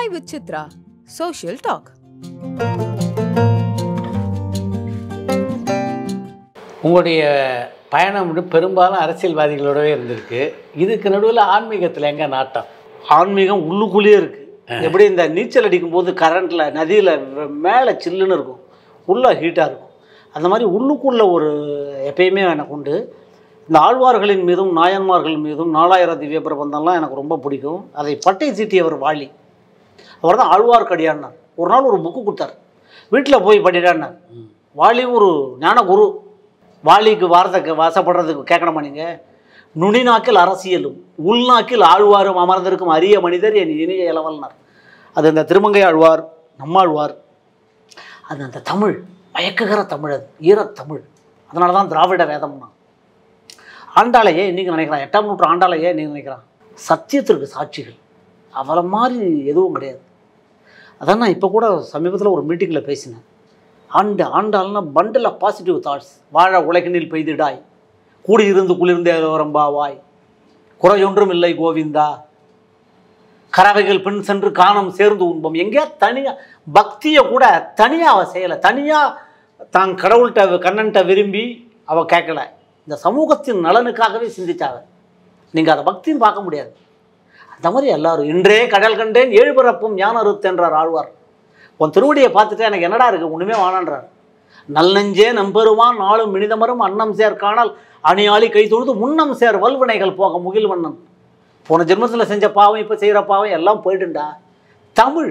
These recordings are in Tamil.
Chai with Chitra. Social talk. உங்களுடைய பயணம் வந்து பெரும்பாலும் அரசியல்வாதிகளோடவே இருந்திருக்கு இதுக்கு நடுவில் ஆன்மீகத்தில் எங்கே நாட்டம் ஆன்மீகம் உள்ளுக்குள்ளேயே இருக்குது எப்படி இந்த நீச்சல் அடிக்கும்போது கரண்ட்டில் நதியில் மேலே சில்லுன்னு இருக்கும் உள்ளே ஹீட்டாக இருக்கும் அந்த மாதிரி உள்ளுக்குள்ளே ஒரு எப்பயுமே எனக்கு உண்டு இந்த ஆழ்வார்களின் மீதும் நாயன்மார்கள் மீதும் நாலாயிரம் திவ்ய பிரபந்தம்லாம் எனக்கு ரொம்ப பிடிக்கும் அதை பட்டை சீட்டியவர் வாலி அவர் தான் ஆழ்வார்க்கடியான்னார் ஒரு நாள் ஒரு புக்கு கொடுத்தார் வீட்டில் போய் படிடான்னார் வாலி ஒரு ஞான குரு வாலிக்கு வார்த்தைக்கு வாசப்படுறதுக்கு கேட்கணுமா நீங்கள் நுனிநாக்கில் அரசியலும் உள்நாக்கில் ஆழ்வாரும் அமர்ந்திருக்கும் அரிய மனிதர் என் இனிய இளவல்னார் அது இந்த திருமங்கை ஆழ்வார் நம்மாழ்வார் அது அந்த தமிழ் மயக்குகிற தமிழ் அது ஈரத்தமிழ் அதனால தான் திராவிட வேதம்னா ஆண்டாளையே இன்னைக்கு நினைக்கிறான் எட்டாம் நூற்று ஆண்டாளையே இன்னைக்கு நினைக்கிறான் சத்தியத்திற்கு சாட்சிகள் அவளை மாதிரி எதுவும் கிடையாது அதான் நான் இப்போ கூட சமீபத்தில் ஒரு மீட்டிங்கில் பேசினேன் ஆண்டு ஆண்டாள்னா பண்டில் ஆஃப் பாசிட்டிவ் தாட்ஸ் வாழ உலகினில் பெய்திடாய் கூடியிருந்து குளிர்ந்தே வரம்பாவாய் குறையொன்றும் இல்லை கோவிந்தா கறவைகள் பின் சென்று காணம் சேர்ந்து உண்போம் எங்கேயா தனியாக பக்தியை கூட தனியாக அவள் செய்யலை தனியாக தான் கடவுள்கிட்ட கண்ணன்ட்ட விரும்பி அவள் கேட்கல இந்த சமூகத்தின் நலனுக்காகவே சிந்திச்சாவ நீங்கள் அதை பக்தின்னு பார்க்க முடியாது அந்த மாதிரி எல்லாரும் இன்றே கடல் கண்டேன் ஏழு பிறப்பும் ஞான அறுத்தென்றார் ஆழ்வார் உன் திருவடியை பார்த்துட்டு எனக்கு என்னடா இருக்குது ஒன்றுமே வானான்றார் நல்லெஞ்சே நம்பெருமான் நாளும் மினிதமரும் அன்னம் சேர் காணல் அணியாளி கை தொழுது முன்னம் சேர் வல்வினைகள் போக முகில் வண்ணன் போன ஜென்மத்தில் செஞ்ச பாவம் இப்போ செய்கிற பாவம் எல்லாம் போயிடுண்டா தமிழ்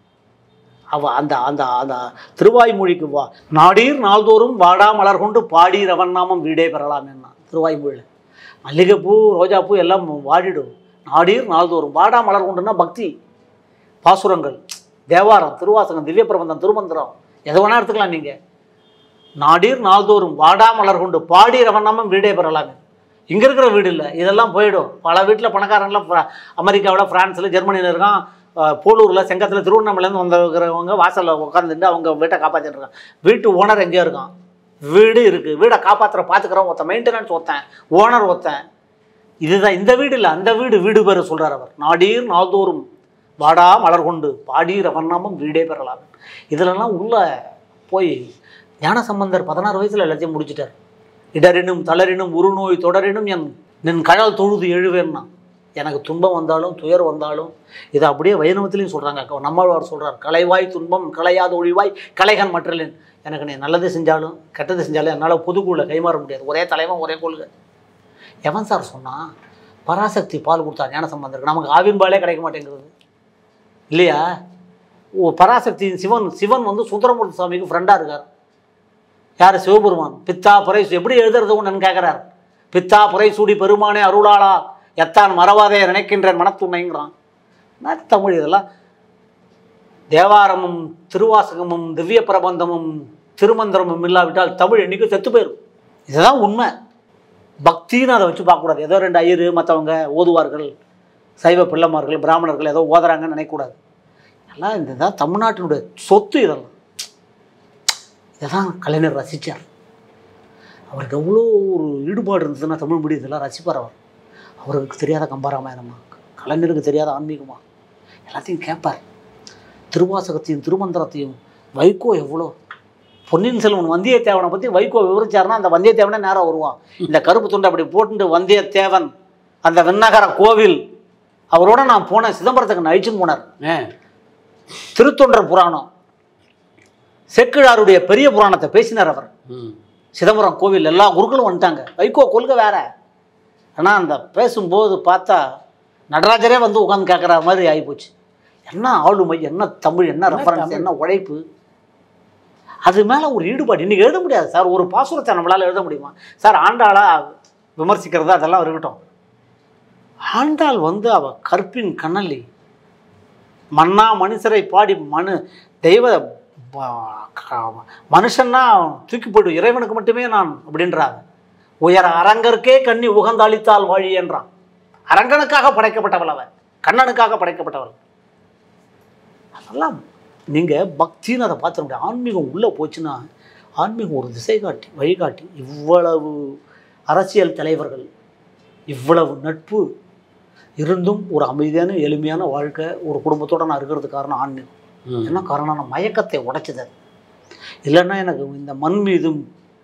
அவ அந்த அந்த அந்த திருவாய்மொழிக்கு வா நாடீர் நாள்தோறும் வாடா மலர் கொண்டு பாடீர் அவன் நாமம் வீடே பெறலாம் என்ன திருவாய்மொழியில் மல்லிகைப்பூ ரோஜாப்பூ எல்லாம் வாடிடும் நாடீர் நாள்தோறும் வாடா மலர் கொண்டுன்னா பக்தி பாசுரங்கள் தேவாரம் திருவாசகம் திவ்ய பிரபந்தம் திருமந்திரம் எதை வேணா எடுத்துக்கலாம் நீங்கள் நாடீர் நாள்தோறும் வாடா மலர் கொண்டு பாடீர் அவன் நாமம் வீடே பெறலாமே இங்கே இருக்கிற வீடு இல்லை இதெல்லாம் போயிடும் பல வீட்டில் பணக்காரன்லாம் ஃப்ரா- அமெரிக்காவில் ஃப்ரான்ஸில் ஜெர்மனியில் இருக்கான் அஹ் போலூரில் செங்கத்தில் திருவண்ணாமலேருந்து வந்திருக்கிறவங்க வாசலில் உட்காந்துட்டு அவங்க வீட்டை காப்பாற்றிட்டு இருக்கான் வீட்டு ஓனர் எங்கேயோ இருக்கான் வீடு இருக்குது வீடை காப்பாற்றுற பார்த்துக்கிறவன் ஒருத்தன் மெயின்டெனன்ஸ் ஒருத்தன் ஓனர் ஒருத்தன் இதுதான் இந்த வீடு இல்லை அந்த வீடு வீடு பேர் சொல்கிறார் அவர் நாடீர் நாள்தோறும் வாடா மலர் கொண்டு பாடீர் அவன்னாமம் வீடே பெறலாம் இதிலெல்லாம் உள்ள போய் ஞானசம்பந்தர் பதினாறு வயசில் எல்லாத்தையும் முடிச்சிட்டார் இடரினும் தளரினும் உருநோய் தொடரினும் என் நின் கழல் தொழுது எழுவேன்னா எனக்கு துன்பம் வந்தாலும் துயர் வந்தாலும் இதை அப்படியே வைணவத்திலையும் சொல்கிறாங்க நம்மாழ்வார் சொல்கிறார் கலைவாய் துன்பம் கலையாத ஒழிவாய் கலைகன் மற்றலேன் எனக்கு நீ நல்லது செஞ்சாலும் கெட்டது செஞ்சாலும் என்னால் பொதுக்குள்ள கைமாற முடியாது ஒரே தலைவன் ஒரே கொள்கை எவன் சார் சொன்னான் பராசக்தி பால் கொடுத்தா ஞானசம்பந்தருக்கு நமக்கு ஆவின் பாலே கிடைக்க மாட்டேங்கிறது இல்லையா ஓ பராசக்தி சிவன் சிவன் வந்து சுந்தரமூர்த்தி சுவாமிக்கு ஃப்ரெண்டாக இருக்கார் யார் சிவபெருமான் பித்தா புரை சூ- எப்படி எழுதுறது ஒன்றுன்னு கேட்குறார் பித்தா புரை சூடி பெருமானே அருளாளா எத்தான் மறவாதே நினைக்கின்றேன் மனத்துணைங்கிறான் என்ன தமிழ் இதெல்லாம் தேவாரமும் திருவாசகமும் திவ்ய பிரபந்தமும் திருமந்திரமும் இல்லாவிட்டால் தமிழ் என்னைக்கும் செத்து போயிடும் இதுதான் உண்மை பக்தின்னு அதை வச்சு பார்க்கக்கூடாது ஏதோ ரெண்டு ஐயர் மற்றவங்க ஓதுவார்கள் சைவ பிள்ளைமார்கள் பிராமணர்கள் ஏதோ ஓதுறாங்கன்னு நினைக்கக்கூடாது எல்லாம் இந்த தான் தமிழ்நாட்டினுடைய சொத்து இதெல்லாம் இதெல்லாம் கலைஞர் ரசித்தார் அவருக்கு எவ்வளோ ஒரு ஈடுபாடு இருந்ததுன்னா தமிழ் மொழி இதெல்லாம் ரசிப்பார் அவர் அவருக்கு தெரியாத கம்பராமாயணமா கலைஞருக்கு தெரியாத ஆன்மீகமா எல்லாத்தையும் கேட்பார் திருவாசகத்தையும் திருமந்திரத்தையும் வைகோ எவ்வளோ பொன்னியின் செல்வன் வந்தியத்தேவனை பற்றி வைகோ விவரிச்சாருன்னா அந்த வந்தியத்தேவனே நேராக வருவான் இந்த கருப்பு துண்டை அப்படி போட்டுட்டு வந்தியத்தேவன் அந்த விண்ணகர கோவில் அவரோட நான் போனேன் சிதம்பரத்துக்கு நான் அழிச்சுன்னு போனார் ஏ திருத்தொண்டர் புராணம் செக்கிழாருடைய பெரிய புராணத்தை பேசினார் அவர் ம் சிதம்பரம் கோவில் எல்லா குருக்களும் வந்துட்டாங்க வைகோ கொள்கை வேற ஆனால் அந்த பேசும்போது பார்த்தா நடராஜரே வந்து உட்காந்து கேட்குற மாதிரி ஆகிப்போச்சு என்ன ஆளுமை என்ன தமிழ் என்ன ரெஃபரன்ஸ் என்ன உழைப்பு அது மேலே ஒரு ஈடுபாடு இன்றைக்கி எழுத முடியாது சார் ஒரு பாசுரத்தை நம்மளால் எழுத முடியுமா சார் ஆண்டாளா விமர்சிக்கிறது அதெல்லாம் இருக்கட்டும் ஆண்டாள் வந்து அவ கற்பின் கண்ணலி மன்னா மனுஷரை பாடி மனு தெய்வ ப- க- மனுஷன்னா தூக்கி போய்டும் இறைவனுக்கு மட்டுமே நான் அப்படின்றாங்க உயர அரங்கருக்கே கண்ணி உகந்தளித்தால் வாழி என்றான் அரங்கனுக்காக படைக்கப்பட்டவள் அவன் கண்ணனுக்காக படைக்கப்பட்டவள் அதெல்லாம் நீங்கள் பக்தின்னு அதை பார்த்துட முடியாது ஆன்மீகம் உள்ளே போச்சுன்னா ஆன்மீகம் ஒரு திசை காட்டி வழிகாட்டி இவ்வளவு அரசியல் தலைவர்கள் இவ்வளவு நட்பு இருந்தும் ஒரு அமைதியான எளிமையான வாழ்க்கை ஒரு குடும்பத்தோட நான் இருக்கிறது காரணம் ஆன்மீகம் ம். என்ன காரணம் நான் மயக்கத்தை உடைச்சது அது இல்லைன்னா எனக்கு இந்த மண் மீதும்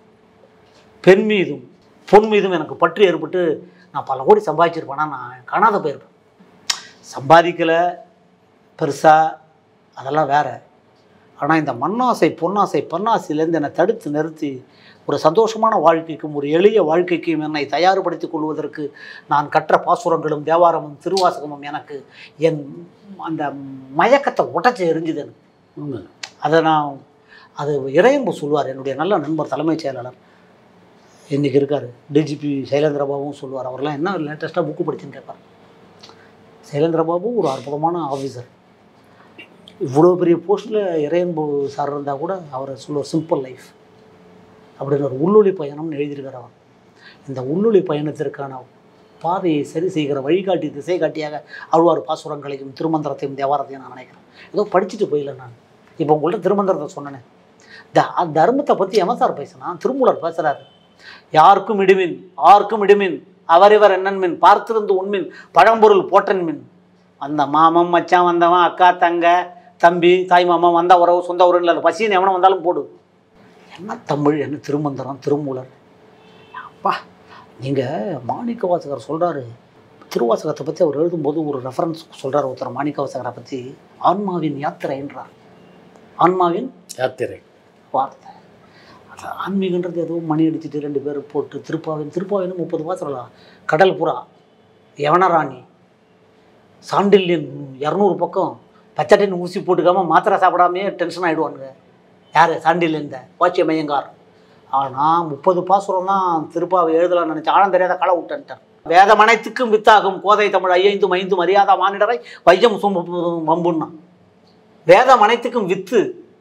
பெண் மீதும் பொன் மீதும் எனக்கு பற்று ஏற்பட்டு நான் பல கோடி சம்பாதிச்சிருப்பேனா நான் காணாத போயிருப்பேன் சம்பாதிக்கலை பெருசாக அதெல்லாம் வேற ஆனால் இந்த மண்ணாசை பொன்னாசை பன்னாசையிலேருந்து என்னை தடுத்து நிறுத்தி ஒரு சந்தோஷமான வாழ்க்கைக்கும் ஒரு எளிய வாழ்க்கைக்கும் என்னை தயார்படுத்திக் கொள்வதற்கு நான் கற்ற பாசுரங்களும் தேவாரமும் திருவாசகமும் எனக்கு என் அந்த மயக்கத்தை உடச்சி எரிஞ்சுது எனக்கு உண்மை. அதை நான் அது இறையன்பு சொல்லுவார் என்னுடைய நல்ல நண்பர் தலைமைச் செயலாளர் இன்றைக்கி இருக்கார் டிஜிபி சைலேந்திரபாபுவும் சொல்லுவார் அவரெல்லாம் என்ன லேட்டஸ்ட்டாக புக்கு படிச்சுன்னு கேட்பார் சைலேந்திரபாபு ஒரு அற்புதமான ஆஃபீஸர் இவ்வளோ பெரிய போஸ்ட்டில் இறையன்பு சார் இருந்தால் கூட அவர் சொல்லுவார் சிம்பிள் லைஃப் அப்படின்னு ஒரு உள்ளொளி பயணம்னு எழுதியிருக்கார் அவர் இந்த உள்ளொளி பயணத்திற்கான பாதையை சரி செய்கிற வழிகாட்டி திசை காட்டியாக அழுவார் பாசுரங்களையும் திருமந்திரத்தையும் தேவாரத்தையும் நான் நினைக்கிறேன் ஏதோ படிச்சுட்டு போயில நான் இப்போ உங்கள்ட்ட திருமந்திரத்தை சொன்னேனே த தர்மத்தை பற்றி எவன் சார் பேசினா திருமூலர் பேசுகிறாரு யாருக்கும் இடுமின் ஆர்க்கும் இடுமின் அவரிவர் என்னன்மின் பார்த்திருந்து உண்மின் பழம்பொருள் போற்றன் மின் அந்த மாமன் மச்சான் வந்தவன் அக்கா தங்க தம்பி தாய் மாமன் வந்த உறவு சொந்த உறவு இல்லை பசின்னு எவனை வந்தாலும் போடு என்ன தமிழ் என்ன திருமந்திரம் திருமூலர் அப்பா நீங்கள் மாணிக்க வாசகர் சொல்கிறாரு திருவாசகத்தை பற்றி அவர் எழுதும்போது ஒரு ரெஃபரன்ஸ் சொல்கிறார் ஒருத்தர் மாணிக்க வாசகரை பற்றி ஆன்மாவின் யாத்திரைன்றார் ஆன்மாவின் யாத்திரை வார்த்தை அது ஆன்மீகன்றது ஏதோ மணி அடிச்சுட்டு ரெண்டு பேர் போட்டு திருப்பாவின் திருப்பாவின்னு முப்பது வாசலாம் கடல் புறா யவனராணி சாண்டில்யன் இரநூறு பக்கம் பச்சட்டின் ஊசி போட்டுக்காம மாத்திரை சாப்பிடாமே டென்ஷன் ஆகிடுவானுங்க யார் சாண்டில்யன் இந்த வாட்சிய மையங்கார் ஆனால் முப்பது பாசுரம் தான் திருப்பாவை எழுதலாம்னு நினச்சி ஆழம் தெரியாத களை விட்டுட்டார் வேதம் அனைத்துக்கும் வித்தாகும் கோதை தமிழ் ஐயைந்தும் ஐந்தும் அறியாத மானிடரை வையம் சுமப்பதும் வம்புன்னா வேதம் அனைத்துக்கும் வித்து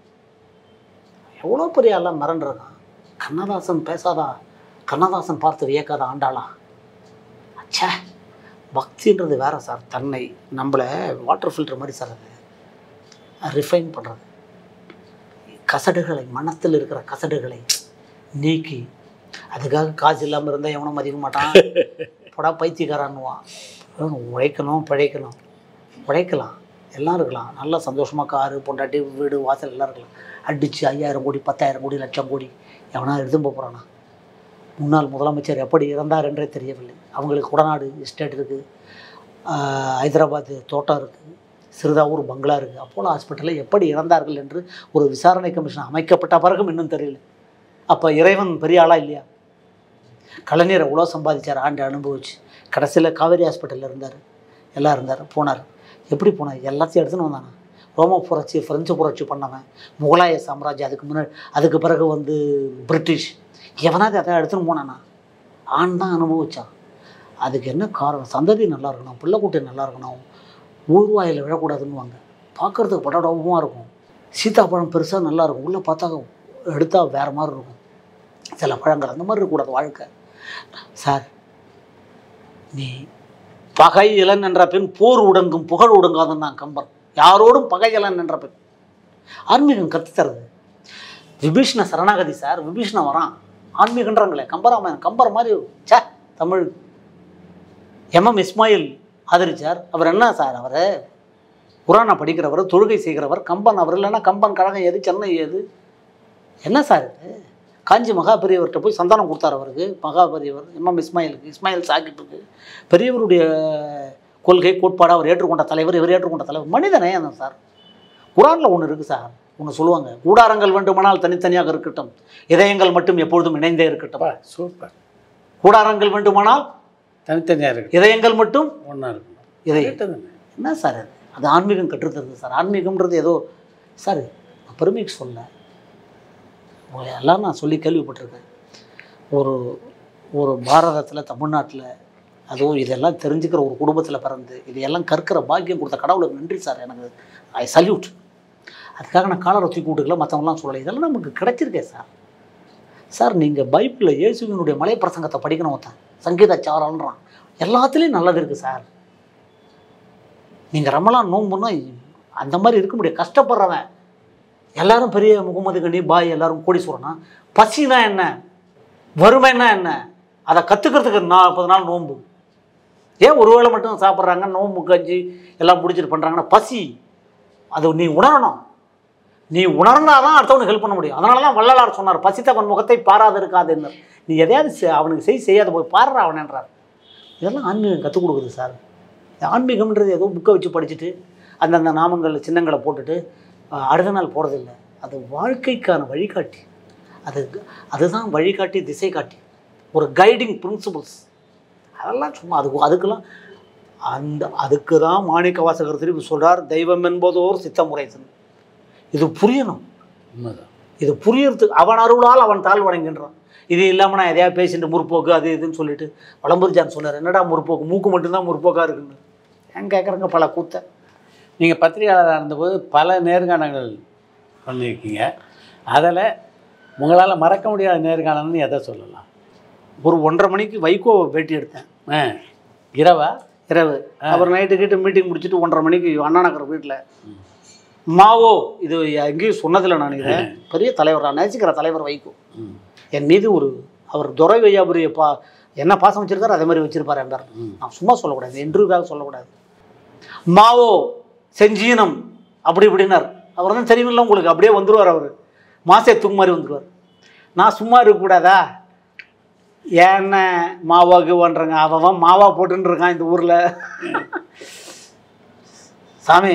எவ்வளோ பெரிய ஆளாக மிரண்டுருக்கான் கண்ணதாசன் பேசாதா கண்ணதாசன் பார்த்து வியக்காத ஆண்டாளா அச்சே பக்தின்றது வேற சார் தன்னை நம்மளை வாட்டர் ஃபில்டர் மாதிரி சார் அது ரிஃபைன் பண்ணுறது கசடுகளை மனத்தில் இருக்கிற கசடுகளை நீக்கி அதுக்காக காசு இல்லாமல் இருந்தால் எவனும் மதிக்க மாட்டான் போடா பைத்தியக்காரான்னுவான் உழைக்கணும் பிழைக்கணும் உழைக்கலாம் எல்லாம் இருக்கலாம் நல்லா சந்தோஷமாக காரு பொண்டாட்டி வீடு வாசல் எல்லாம் இருக்கலாம் அடித்து ஐயாயிரம் கோடி பத்தாயிரம் கோடி லட்சம் கோடி எவனா எடுத்துன்னு போக போகிறானா முன்னாள் முதலமைச்சர் எப்படி இறந்தார் என்றே தெரியவில்லை அவங்களுக்கு குடநாடு எஸ்டேட் இருக்குது ஹைதராபாத் தோட்டம் இருக்குது சிறுதாவூர் பங்களா இருக்குது அப்போலோ ஹாஸ்பிட்டலில் எப்படி இறந்தார்கள் என்று ஒரு விசாரணை கமிஷன் அமைக்கப்பட்ட பிறகும் இன்னும் தெரியல அப்போ இறைவன் பெரிய ஆளா இல்லையா கலைஞர் எவ்வளோ சம்பாதிச்சார் ஆண்டு அனுபவிச்சு கடைசியில் காவேரி ஹாஸ்பிட்டலில் இருந்தார் எல்லாம் இருந்தார் போனார் எப்படி போனார் எல்லாத்தையும் எடுத்துன்னு வந்தானா ரோம புரட்சி ஃப்ரெஞ்சு புரட்சி பண்ணவன் முகலாய சாம்ராஜ்யம் அதுக்கு முன்னாடி அதுக்கு பிறகு வந்து பிரிட்டிஷ் எவனாவது அதை எடுத்துன்னு போனானா ஆண் தான் அனுபவிச்சான் அதுக்கு என்ன காரணம் சந்ததி நல்லா இருக்கணும் பிள்ளைக்குட்டி நல்லா இருக்கணும் ஊர்வாயில் விழக்கூடாதுன்னுவாங்க பார்க்குறதுக்கு படடமாக இருக்கும் சீத்தாப்பழம் பெருசாக நல்லா இருக்கும் உள்ளே பார்த்தா எடுத்தால் வேறு மாதிரி இருக்கும் சில பழங்கள் அந்த மாதிரி இருக்கக்கூடாது வாழ்க்கை சார் நீ பகை இளன் என்ற பெண் போர் உடங்கும் புகழ் உடங்காதுன்னு நான் கம்பன் யாரோடும் பகை இளன் என்ற பெண் ஆன்மீகம் கற்றுத்தருது விபீஷ்ண சரணாகதி சார் விபீஷ்ணன் வரான் ஆன்மீகன்றாங்களே கம்பராமாயணம் கம்பர் மாதிரி சே தமிழ் எம்எம் இஸ்மாயில் ஆதரிச்சார் அவர் என்ன சார் அவர் குரானை படிக்கிறவர் தொழுகை செய்கிறவர் கம்பன் அவர் இல்லைன்னா கம்பன் கழகம் எது சென்னை எது என்ன சார் இது காஞ்சி மகா பெரியவர்கிட்ட போய் சந்தானம் கொடுத்தார் அவருக்கு மகா பெரியவர் எம்எம் இஸ்மாயிலுக்கு இஸ்மாயில் சாகிப்புக்கு பெரியவருடைய கொள்கை கோட்பாடு அவர் ஏற்றுக்கொண்ட தலைவர் இவர் ஏற்றுக்கொண்ட தலைவர் மனிதனே அந்த சார் குரானில் ஒன்று இருக்குது சார் ஒன்று சொல்லுவாங்க கூடாரங்கள் வேண்டுமானால் தனித்தனியாக இருக்கட்டும் இதயங்கள் மட்டும் எப்பொழுதும் இணைந்தே இருக்கட்டும் அப்பா சூப்பர் கூடாரங்கள் வேண்டுமானால் தனித்தனியாக இருக்கு இதயங்கள் மட்டும் ஒன்றா இருக்கணும் இதை கரெக்டு தானே என்ன சார் அது அது ஆன்மீகம் கற்றுத்தருது சார் ஆன்மீகம்ன்றது ஏதோ சார் நான் பெருமைக்கு சொல்ல உங்களை எல்லாம் நான் சொல்லி கேள்விப்பட்டிருக்கேன் ஒரு ஒரு பாரதத்தில் தமிழ்நாட்டில் அதுவும் இதெல்லாம் தெரிஞ்சுக்கிற ஒரு குடும்பத்தில் பிறந்து இதையெல்லாம் கற்கிற பாக்கியம் கொடுத்த கடவுளுக்கு நன்றி சார் எனக்கு ஐ சல்யூட் அதுக்காக நான் காலரை தூக்கி விட்டுக்கல மற்றவங்களாம் சொல்லலை இதெல்லாம் நமக்கு கிடைச்சிருக்கே சார் சார் நீங்கள் பைபிளில் இயேசுவினுடைய மலை பிரசங்கத்தை படிக்கணும் ஒருத்தன் சங்கீதாச்சாரன்றான் எல்லாத்துலேயும் நல்லது இருக்குது சார் நீங்கள் ரமலான் நோம்புன்னா அந்த மாதிரி இருக்க முடியாது கஷ்டப்படுறவன் எல்லாரும் பெரிய முகமது கனி பாய் எல்லாரும் கோடீஸ்வரனா பசினா என்ன வறுமைன்னா என்ன அதை கற்றுக்கிறதுக்கு நாற்பது நாள் நோன்பு ஏன் ஒரு வேளை மட்டும் சாப்பிட்றாங்க நோம்பு கஞ்சி எல்லாம் முடிச்சிட்டு பண்ணுறாங்கன்னா பசி அது நீ உணரணும் நீ உணர்ந்தாதான் அடுத்தவனுக்கு ஹெல்ப் பண்ண முடியும் அதனால தான் வள்ளலார் சொன்னார் பசித்தவன் முகத்தை பாராது இருக்காதுன்னு நீ எதையாவது செய்- அவனுக்கு செய் செய்யாத போய் பாடுறா அவனன்றார் இதெல்லாம் ஆன்மீகம் கற்றுக் கொடுக்குது சார் ஆன்மீகம்ன்றது ஏதோ புக்கை வச்சு படிச்சுட்டு அந்தந்த நாமங்கள் சின்னங்களை போட்டுட்டு அஹ், அடுத்த நாள் போகிறதில்ல அது வாழ்க்கைக்கான வழிகாட்டி அது அதுதான் வழிகாட்டி திசை காட்டி ஒரு கைடிங் பிரின்சிபல்ஸ் அதெல்லாம் சும்மா அதுக்கு அதுக்கெல்லாம் அந்த அதுக்கு தான் மாணிக்க வாசகர் திருப்பி சொல்றார் தெய்வம் என்பதோர் சித்தமுறைசன் இது புரியணும் உண்மைதான் இது புரியறதுக்கு அவன் அருளால் அவன் தாழ் வணங்குன்றான் இது இல்லாமல் நான் எதையா பேசிட்டு முற்போக்கு அது இதுன்னு சொல்லிட்டு வளம்புரிஜான் சொன்னார் என்னடா முற்போக்கு மூக்கு மட்டும்தான் முற்போக்காக இருக்குன்னு ஏன் கேட்குறங்க பல கூத்த நீங்கள் பத்திரிகையாளராக இருந்தபோது பல நேர்காணல்கள் பண்ணியிருக்கீங்க அதில் உங்களால் மறக்க முடியாத நேர்காணல்னு எதை சொல்லலாம் ஒரு ஒன்றரை மணிக்கு வைகோ பேட்டி எடுத்தேன் ஆ இரவா இரவு அவர் நைட்டு கிட்ட மீட்டிங் முடிச்சுட்டு ஒன்றரை மணிக்கு அண்ணா நகர் வீட்டில் மாவோ இது எங்கேயும் சொன்னதில்லை நான் இதை பெரிய தலைவர் நான் நேசிக்கிற தலைவர் வைகோ ம் என் மீது ஒரு அவர் துரை வையாபுரிய பா என்ன பாசம் வச்சிருக்காரு அதே மாதிரி வச்சிருப்பார் என்றார் ம். நான் சும்மா சொல்லக்கூடாது இன்டர்வியூக்காக சொல்லக்கூடாது மாவோ செஞ்சீனம் அப்படி இப்படின்னார் அவர் தான் தெரியுமில்ல உங்களுக்கு அப்படியே வந்துருவார் அவர் மாசே தூக்கு மாதிரி வந்துருவார் நான் சும்மா இருக்கக்கூடாதா என்ன மாவா கிவான்றங்க அவன் மாவா போட்டுன்னு இருக்கான் இந்த ஊரில் சாமி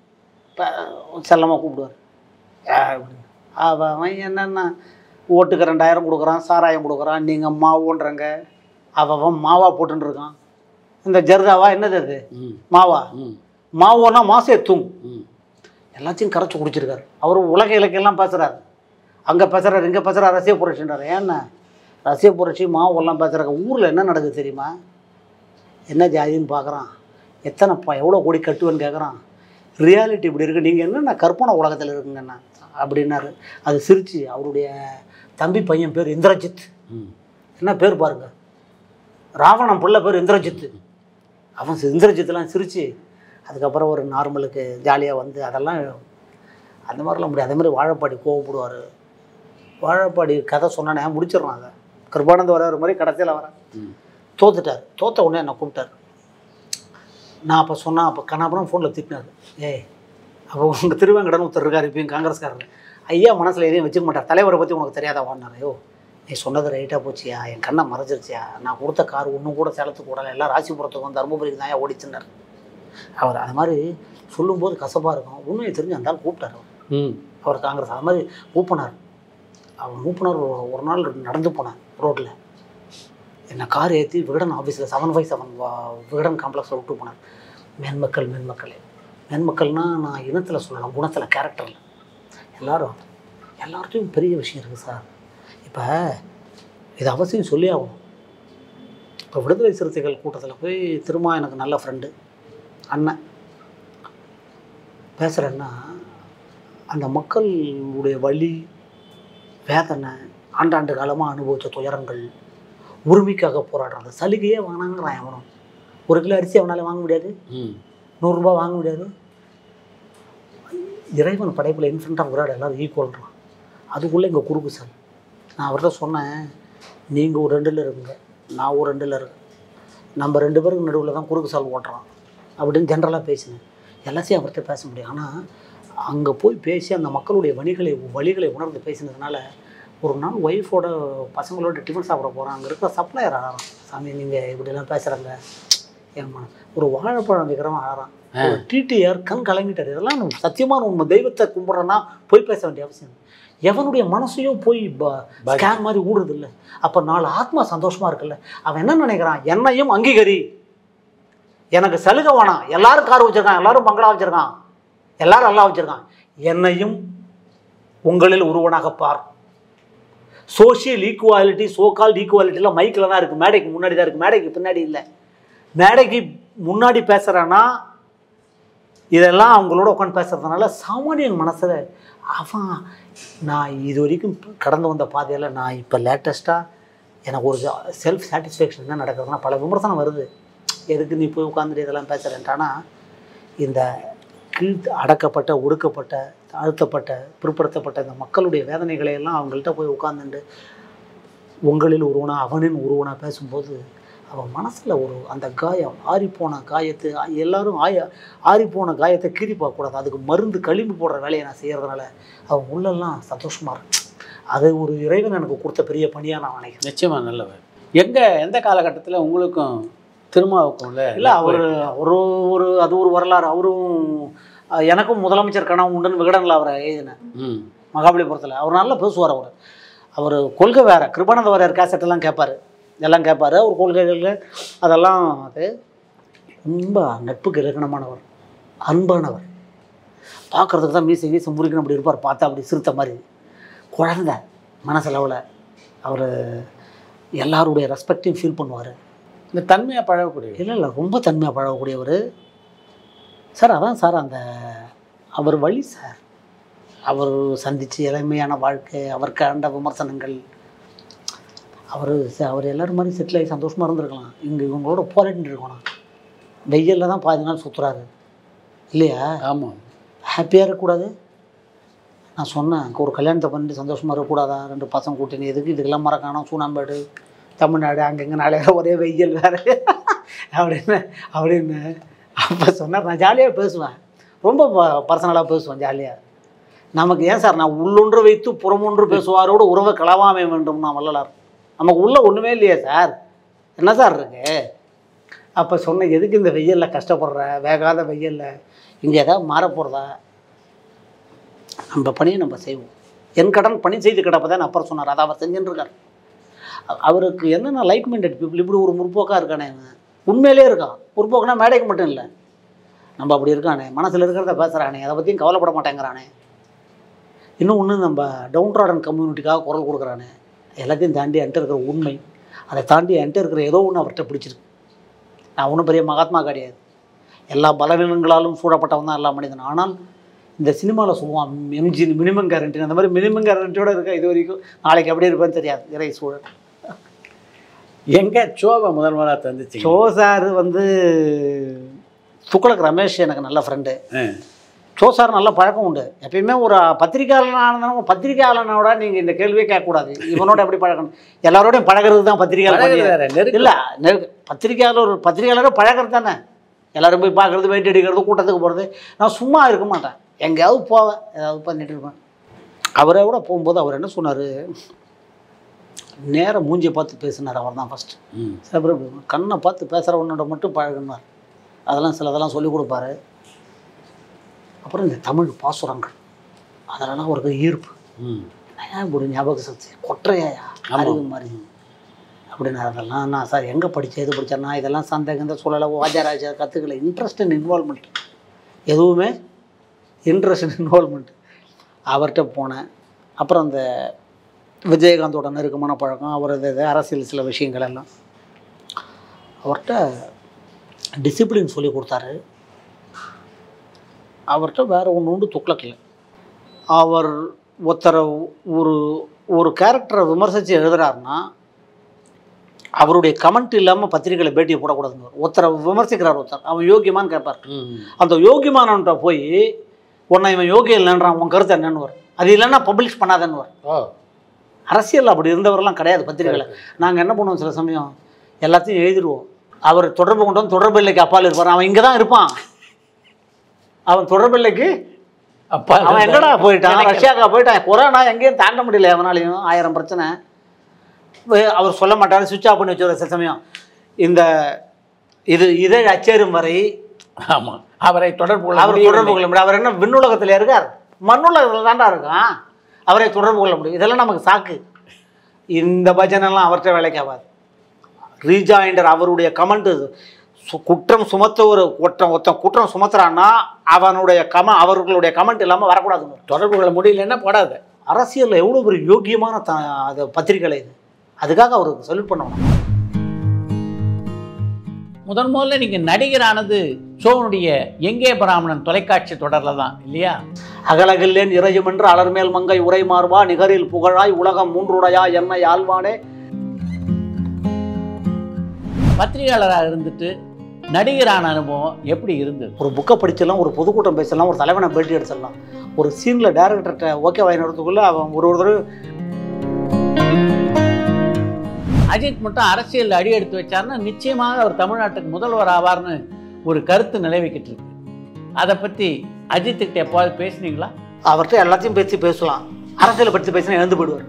செல்லமாக கூப்பிடுவார் "ஆ" அப்படின்னு. அவன் அவன் என்னென்ன ஓட்டுக்கு ரெண்டாயிரம் கொடுக்குறான் சாராயம் கொடுக்குறான் நீங்கள் மாவோன்றங்க அவன் அவன் மாவா போட்டுன்னு இருக்கான் இந்த ஜர்தாவா என்னது அது ம் மாவா ம் மாவோன்னா மாசே தூங் ம் எல்லாத்தையும் கரைச்சி குடிச்சிருக்காரு அவர் உலக இலக்கியெல்லாம் பேசுகிறாரு அங்கே பேசுகிறாரு இங்கே பேசுகிறார் ரசிய புரட்சின்றார் ஏன்னா ரசிய புரட்சி மாவெல்லாம் பேசுகிறாங்க ஊரில் என்ன நடக்குது தெரியுமா என்ன ஜாதின்னு பார்க்குறான் எத்தனை ப எவ்வளோ கோடி கட்டுவேன்னு கேட்குறான் ரியாலிட்டி இப்படி இருக்குது நீங்கள் என்னென்ன கற்பனை உலகத்தில் இருக்குங்கண்ணா அப்படின்னாரு அது சிரிச்சு அவருடைய தம்பி பையன் பேர் இந்திரஜித் ம் என்ன பேர் பாருங்க ராவணன் பிள்ளை பேர் இந்திரஜித்து அவன் சி- இந்திரஜித்லாம் சிரிச்சு அதுக்கப்புறம் ஒரு நார்மலுக்கு ஜாலியாக வந்து அதெல்லாம் அந்த மாதிரிலாம் முடியாது அதே மாதிரி வாழைப்பாடி கோவப்படுவார் வாழைப்பாடி கதை சொன்னானே முடிச்சிடுறான் அதை கிருபானந்த வர மாதிரி கடைசியில் வரேன் ம் தோத்துட்டார் தோத்த உடனே என்னை கூப்பிட்டார் நான் அப்போ சொன்னேன் அப்போ கண்ணாபுரம் ஃபோனில் திட்டினார் ஏய் அப்போ உங்கள் திருவேங்கடன் ஒருத்தர் இருக்கார் இப்பயும் காங்கிரஸ்காரர் ஐயா மனசில் எதையும் வச்சுக்க மாட்டார் தலைவரை பற்றி உனக்கு தெரியாதா வாடினார் ஐயோ நீ சொன்னது ரைட்டாக போச்சியா என் கண்ணை மறைச்சிருச்சியா நான் கொடுத்த கார் ஒன்றும் கூட சேலத்துக்கு விடல எல்லாம் ராசிபுரத்துக்கும் தருமபுரிக்கு தான் ஓடிச்சுனார் அவர் அது மாதிரி சொல்லும்போது கசப்பாக இருக்கும் உண்மையை தெரிஞ்சு அந்த ஆள் கூப்பிட்டார் அவர் ம் அவர் காங்கிரஸ் அது மாதிரி மூப்பனார் அவர் மூப்பனார் ஒரு- ஒரு நாள் நடந்து போனேன் ரோட்டில் என்னை கார் ஏற்றி விகடன் ஆஃபீஸில் செவன் ஃபைவ் செவன் விகடன் காம்ப்ளெக்ஸில் விட்டு போனார் மென்மக்கள் மென்மக்களே மென்மக்கள்னால் நான் இனத்தில் சொல்லலாம் குணத்தில் கேரக்டரில் எல்லாரும் எல்லார்ட்டையும் பெரிய விஷயம் இருக்குது சார் இப்போ இது அவசியம் சொல்லி ஆகணும் இப்போ விடுதலை சிறுத்தைகள் கூட்டத்தில் போய் திரும்ப எனக்கு நல்ல ஃப்ரெண்டு அண்ணன் பேசுகிறேன்னா அந்த மக்களுடைய வலி வேதனை ஆண்டாண்டு காலமாக அனுபவித்த துயரங்கள் உரிமைக்காக போராடுறாங்க சலுகையே வாங்கினாங்கிறான் எவனும் ஒரு கிலோ அரிசி அவனால் வாங்க முடியாது ம் நூறுரூபா வாங்க முடியாது இறைவன் படைப்பில் இன்ஃபென்ட்டாக விராட எல்லாரும் ஈக்குவல்றான் அதுக்குள்ளே இங்கே குறுக்கு சார் நான் அவர்கிட்ட சொன்னேன் நீங்கள் ஒரு ரெண்டில் இருக்குங்க நான் ஒரு ரெண்டில் இருக்கேன் நம்ம ரெண்டு பேருக்கு நடுவில் தான் குறுக்கு சால் ஓட்டுறான் அப்படின்னு ஜென்ரலாக பேசினேன் எல்லாத்தையும் அவர்கிட்ட பேச முடியும் ஆனால் அங்கே போய் பேசி அந்த மக்களுடைய வழிகளை வழிகளை உணர்ந்து பேசினதுனால ஒரு நாள் ஒய்ஃபோட பசங்களோட டிஃபன் சாப்பிட போகிறோம் அங்கே இருக்கிற சப்ளையர் ஆகிறான் சாமி நீங்கள் இப்படிலாம் பேசுகிறாங்க என் மன ஒரு வாழைப்பழம் விற்கிறவன் ஆகிறான் ஒரு டிடிஆர் கண் கலங்கிட்டார் இதெல்லாம் நம்ம சத்தியமான உண்மை தெய்வத்தை கும்பிட்றேன்னா போய் பேச வேண்டிய அவசியம் இல்லை. எவனுடைய மனசையும் போய் ஸ்கேன் மாதிரி ஊடுறது இல்லை அப்போ நாலு ஆத்மா சந்தோஷமா இருக்குல்ல அவன் என்ன நினைக்கிறான் என்னையும் அங்கீகரி எனக்கு சலுகை வேணாம் எல்லாரும் கார் வச்சிருக்கான் எல்லாரும் பங்களா வச்சிருக்கான் எல்லாரும் எல்லாம் வச்சிருக்கான் என்னையும் உங்களில் ஒருவனாக பார் சோஷியல் ஈக்குவாலிட்டி சோகால் ஈக்குவாலிட்டிலாம் மைக்கில் தான் இருக்குது மேடைக்கு முன்னாடி தான் இருக்குது மேடைக்கு பின்னாடி இல்லை மேடைக்கு முன்னாடி பேசுகிறேன்னா இதெல்லாம் அவங்களோட உட்காந்து பேசுகிறதுனால சாமானியன் மனசில் அவன் நான் இது வரைக்கும் கடந்து வந்த பாதையில் நான் இப்போ லேட்டஸ்ட்டாக எனக்கு ஒரு செல்ஃப் சாட்டிஸ்ஃபேக்ஷன் என்ன நடக்குதுன்னா பல விமர்சனம் வருது எதுக்கு நீ போய் உட்காந்துட்டு இதெல்லாம் பேசுகிறேன்ட்டானா இந்த கீழ் அடக்கப்பட்ட ஒடுக்கப்பட்ட தாழ்த்தப்பட்ட பிற்படுத்தப்பட்ட இந்த மக்களுடைய வேதனைகளை எல்லாம் அவங்கள்ட்ட போய் உட்காந்துட்டு உங்களில் ஒருவனா அவனின் ஒருவனா பேசும்போது அவன் மனசில் ஒரு அந்த காயம் ஆறிப்போன காயத்தை எல்லாரும் ஆய ஆறிப்போன காயத்தை கீறி பார்க்கக்கூடாது அதுக்கு மருந்து களிம்பு போடுற வேலையை நான் செய்கிறதுனால அவன் உள்ளெல்லாம் சந்தோஷமாக இருக்கு அது ஒரு இறைவன் எனக்கு கொடுத்த பெரிய பணியாக நான் நினைக்கிறேன் நிச்சயமா நல்லவர் எங்க எந்த காலகட்டத்தில் உங்களுக்கும் திருமாவுக்கும் உள்ள இல்லை அவர் ஒரு ஒரு அது ஒரு வரலாறு அவரும் அஹ், எனக்கும் முதலமைச்சர் கனவு உண்டுன்னு விகடனில் அவரை எழுதினேன் ம் மகாபலிபுரத்தில் அவர் நல்லா பேசுவார் அவர் அவர் கொள்கை வேறு கிருபானந்த வாரியர் கேசட்டெல்லாம் கேட்பார் எல்லாம் கேட்பார் அவர் கொள்கைகள் அதெல்லாம் அது ரொம்ப நட்புக்கு இலக்கணமானவர் அன்பானவர் பார்க்குறதுக்கு தான் மீசை மீசை முறிக்கணும் அப்படி இருப்பார் பார்த்தா அப்படி சிறுத்த மாதிரி குழந்த மனசளவில் அவர் எல்லாருடைய ரெஸ்பெக்டையும் ஃபீல் பண்ணுவார் இந்த தன்மையாக பழகக்கூடிய இல்லை இல்லை ரொம்ப தன்மையாக பழகக்கூடியவர் சார் அதான் சார் அந்த அவர் வழி சார் அவர் சந்தித்து இளமையான வாழ்க்கை அவர் கண்ட விமர்சனங்கள் அவர் அவர் எல்லாரும் மாதிரி செட்டில் ஆகி சந்தோஷமாக இருந்திருக்கலாம் இங்கே இவங்களோட போராடிட்டு இருக்கணும் வெயிலில் தான் பாதி நாள் சுற்றுறாரு இல்லையா ஆமாம் ஹாப்பியாக இருக்கக்கூடாது நான் சொன்னேன் அங்கே ஒரு கல்யாணத்தை பண்ணிட்டு சந்தோஷமாக இருக்கக்கூடாதா ரெண்டு பசங்க கூட்டினு எதுக்கு இதுக்கெல்லாம் மறக்கானோம் சூனாம்பேடு தமிழ்நாடு அங்கங்கே நாளைய ஒரே வெயில் வேறு அப்படின்னு அப்படின்னு அப்போ சொன்னார் நான் ஜாலியாக பேசுவேன் ரொம்ப பர்சனலாக பேசுவேன் ஜாலியாக நமக்கு ஏன் சார் நான் உள்ளொன்று வைத்து புறமொன்று பேசுவாரோடு உறவை களவாமை வேண்டும் நான் வள்ளலார் நமக்கு உள்ள ஒன்றுமே இல்லையே சார் என்ன சார் இருக்கு அப்போ சொன்னேன் எதுக்கு இந்த வெயிலில் கஷ்டப்படுற வேகாத வெயிலில் இங்கே ஏதாவது மாறப் போகிறதா நம்ம பணியை நம்ம செய்வோம் என் கடன் பணி செய்து கிடப்பதான் அப்புறம் சொன்னார் அதை அவர் செஞ்சுட்டு இருக்கார் அ- அவருக்கு என்னென்ன லைக் மைண்டட் பீப்புள் இப்படி ஒரு முற்போக்காக இருக்கானே இவன். உண்மையிலே இருக்கான் முற்போக்குனா மேடைக்கு மட்டும் இல்லை நம்ம அப்படி இருக்கானே மனசில் இருக்கிறத பேசுகிறானே அதை பற்றியும் கவலைப்பட மாட்டேங்கிறானே இன்னும் ஒன்று நம்ம டவுன் ட்ராடன் கம்யூனிட்டிக்காக குரல் கொடுக்குறானே எல்லாத்தையும் தாண்டி என்கிட்ட இருக்கிற உண்மை அதை தாண்டி என்கிட்ட இருக்கிற ஏதோ ஒன்று அவர்கிட்ட பிடிச்சிருக்கு நான் ஒன்றும் பெரிய மகாத்மா கிடையாது எல்லா பலவீனங்களாலும் சூழப்பட்டவன் தான் எல்லா மனிதன் ஆனால் இந்த சினிமாவில் சொல்லுவான் எம்ஜி மினிமம் கேரண்டி அந்த மாதிரி மினிமம் கேரண்டியோட இருக்க இது வரைக்கும் நாளைக்கு எப்படி இருப்பேன்னு தெரியாது இறை சூழல் எங்க சோவை முதல் முதலாக தந்துச்சு ஷோ சார் வந்து துக்ளக் ரமேஷ் எனக்கு நல்ல ஃப்ரெண்டு ஆ. ஷோ சார் நல்ல பழக்கம் உண்டு எப்பயுமே ஒரு பத்திரிகையாளனான பத்திரிகையாளனோட நீங்கள் இந்த கேள்வியே கேட்கக்கூடாது இவனோட எப்படி பழகணும் எல்லாரோடையும் பழகிறது தான் பத்திரிகையாளர் பழகுறது பணி. வேற, நெருக்கம். இல்லை நெருக்க பத்திரிகையாளர் ஒரு பத்திரிகையாளரை பழகிறது தானே எல்லாரும் போய் பார்க்குறது வெயிட் அடிக்கிறது கூட்டத்துக்கு போகிறது நான் சும்மா இருக்க மாட்டேன் எங்கேயாவது போவேன் ஏதாவது பண்ணிட்டு இருப்பேன் அவரை விட போகும்போது அவர் என்ன சொன்னார் நேரா மூஞ்சியை பார்த்து பேசினார் அவர் தான் ஃபஸ்ட்டு ம் சில பேர் இப்படி கண்ணை பார்த்து பேசுகிறவனோட மட்டும் பழகுனார் அதெல்லாம் சிலதெல்லாம் சொல்லிக் கொடுப்பாரு அப்புறம் இந்த தமிழ் பாசுரங்கள் அதெல்லாம் அவருக்கு ஈர்ப்பு ம் ஏன் இப்படி ஞாபக சக்தி கொற்றையா அறிவு மாதிரி அப்படின்னு அதெல்லாம் நான் சார் எங்கே படித்தேன் எது படித்தேன் நான் இதெல்லாம் சந்தேகம் இந்த சூழலை வாஜாராஜா கற்றுக்கல இன்ட்ரெஸ்ட் இன் இன்வால்மெண்ட் எதுவுமே இன்ட்ரெஸ்ட் இன் இன்வால்மெண்ட் அவர்கிட்ட போனேன் அப்புறம் அந்த விஜயகாந்தோட நெருக்கமான பழக்கம் அவரது இது அரசியல் சில விஷயங்கள் எல்லாம் அவர்கிட்ட டிசிப்ளின் சொல்லி கொடுத்தாரு அவர்கிட்ட வேறு ஒன்று உண்டு துக்ளக்கில் அவர் ஒருத்தரை ஒரு ஒரு கேரக்டரை விமர்சித்து எழுதுறாருன்னா அவருடைய கமெண்ட் இல்லாமல் பத்திரிகையில் பேட்டியை போடக்கூடாதுன்னு ஒருத்தரை விமர்சிக்கிறார் ஒருத்தர் அவன் யோகியமான்னு கேட்பார் ம் அந்த யோகியமானவன்ட்ட போய் உன்னை இவன் யோகியம் இல்லைன்றான் உன் கருத்து என்னன்னு வரும் அது இல்லைன்னா பப்ளிஷ் பண்ணாதன்னு வரும் ஓ அரசியல் அப்படி இருந்தவரெல்லாம் கிடையாது பத்திரிகையில் நாங்கள் என்ன பண்ணுவோம் சில சமயம் எல்லாத்தையும் எழுதிடுவோம் அவர் தொடர்பு கொண்டு வந்து தொடர்பு இல்லைக்கு அப்பால் இருப்பார் அவன் இங்கே தான் இருப்பான் அவன் தொடர்பு இல்லைக்கு அப்பா அவன் எங்கடா போயிட்டான் ரஷ்யாக்கா போயிட்டான் கொரோனா எங்கேயும் தாண்ட முடியல அவனாலையும் ஆயிரம் பிரச்சனை வே- அவர் சொல்ல மாட்டார் சுவிட்ச் ஆஃப் பண்ணி வச்சுருவார் சில சமயம் இந்த இது இதழ் அச்சேரும் வரை ஆமாம் அவரை தொடர்பு கொள்ள அவர் முடியவில்லை. தொடர்பு கொள்ள முடியும் அவர் என்ன விண்ணுலகத்தில் இருக்கார் மண்ணுலகத்தில் தான்டா இருக்கான் அவரை தொடர்பு கொள்ள முடியும் இதெல்லாம் நமக்கு சாக்கு இந்த பஜனெல்லாம் அவர்கிட்ட வேலைக்கு ஆகாது ரீஜாயிண்டர் அவருடைய கமெண்ட் குற்றம் சுமத்த ஒரு குற்றம் ஒருத்தன் குற்றம் சுமத்துறான்னா அவனுடைய கம அவர்களுடைய கமெண்ட் இல்லாமல் வரக்கூடாதுங்க தொடர்பு கொள்ள முடியலன்னா போடாத அரசியலில் எவ்வளோ ஒரு யோக்கியமான த அது பத்திரிகை இது அதுக்காக அவருக்கு சல்யூட் பண்ணணும் முதன் முதல்ல நீங்கள் நடிகரானது சோனுடைய எங்கே பிராமணன் தொலைக்காட்சி தொடரில் தான் இல்லையா அகலகில்லேன் இறையுமென்று அலர்மேல் மங்கை உரை மார்வா நிகரில் புகழாய் உலகம் மூன்றுடையா என்னை ஆழ்வானே பத்திரிகையாளராக இருந்துட்டு நடிகரான அனுபவம் எப்படி இருந்தது ஒரு புக்கை படிச்சிடலாம் ஒரு பொதுக்கூட்டம் பேசலாம் ஒரு தலைவனை பேட்டி எடுத்துடலாம் ஒரு சீனில் டேரக்டர்கிட்ட ஓகே வாங்கினதுக்குள்ளே அவன் ஒரு ஒரு தடவை அஜித் மட்டும் அரசியல் அடி எடுத்து வச்சாருன்னா நிச்சயமாக அவர் தமிழ்நாட்டுக்கு முதல்வர் ஆவார்னு ஒரு கருத்து நிலவிக்கிட்டு இருக்கு அதை பற்றி அஜித் கிட்ட எப்போது பேசுனீங்களா அவர்கிட்ட எல்லாத்தையும் பேசி பேசலாம் அரசியலை பற்றி பேசினா இழந்து போயிடுவார்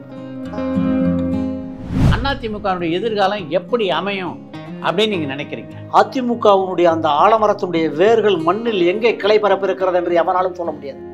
அதிமுகவுடைய எதிர்காலம் எப்படி அமையும் அப்படின்னு நீங்கள் நினைக்கிறீங்க அதிமுகவினுடைய அந்த ஆலமரத்தினுடைய வேர்கள் மண்ணில் எங்கே கிளை பரப்பிருக்கிறது என்று எவனாலும் சொல்ல முடியாது